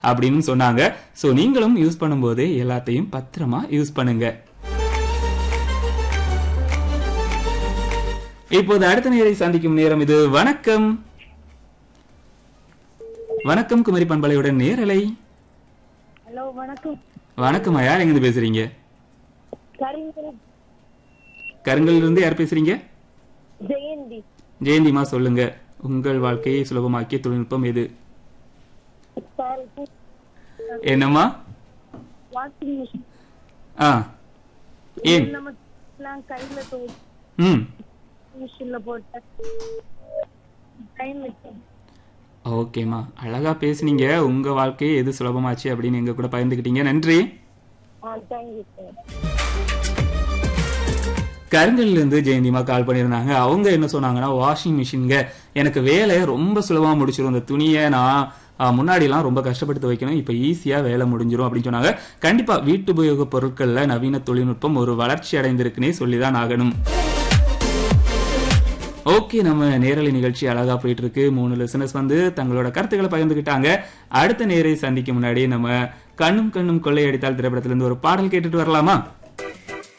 அப்படின்னு சொன்னாங்க சோ நீங்களும் யூஸ் பண்ணும்போது எல்லாத்தையும் பத்திரமா யூஸ் பண்ணுங்க இப்போது அடுத்த நேரை சந்திக்கும் நேரம் இது வணக்கம் வணக்கம் குமரி பண்பலையுடன் நேரலை ஹலோ வணக்கம் வணக்கம் யார் எங்கிருந்து பேசுறீங்க கரிங்கல் கருங்கல்ல இருந்து யார் பேசுறீங்க ஜெயந்தி ஜெயந்திமா சொல்லுங்க உங்கள் வாழ்க்கையை சுலபமாக்கிய தொழில்நுட்பம் எது சாரி என்னம்மா வாஷிங் மிஷின் ஆ ஏன் நம்ம எல்லாம் கையில துவச்சி ம் மிஷின்ல போட்டு டைம் வச்சேன் ஓகேம்மா அழகா பேசுனீங்க உங்க வாழ்க்கையை எது சுலபமாச்சு அப்படின்னு எங்க கூட பகிர்ந்துக்கிட்டீங்க நன்றி ஆ தேங்க்யூ சார் கருங்கல்ல இருந்து ஜெயந்திமா கால் பண்ணியிருந்தாங்க அவங்க என்ன சொன்னாங்கன்னா வாஷிங் மிஷின்ங்க எனக்கு வேலையை ரொம்ப சுலபமா முடிச்சிடும் இந்த துணியை நான் ஆஹ், முன்னாடிலாம் ரொம்ப கஷ்டப்பட்டு வைக்கணும் இப்ப ஈஸியா வேலை முடிஞ்சிரும் அப்படின்னு சொன்னாங்க கண்டிப்பா வீட்டு உபயோக பொருட்கள்ல நவீன தொழில்நுட்பம் ஒரு வளர்ச்சி அடைந்திருக்குன்னே சொல்லிதான் ஆகணும் ஓகே நம்ம நேரலை நிகழ்ச்சி அழகா போயிட்டு இருக்கு மூணு லிசனர்ஸ் வந்து தங்களோட கருத்துக்களை பகிர்ந்துக்கிட்டாங்க அடுத்த நேரை சந்திக்கும் முன்னாடி நம்ம கண்ணும் கண்ணும் கொள்ளையடித்தால் திரைப்படத்திலிருந்து ஒரு பாடல் கேட்டுட்டு வரலாமா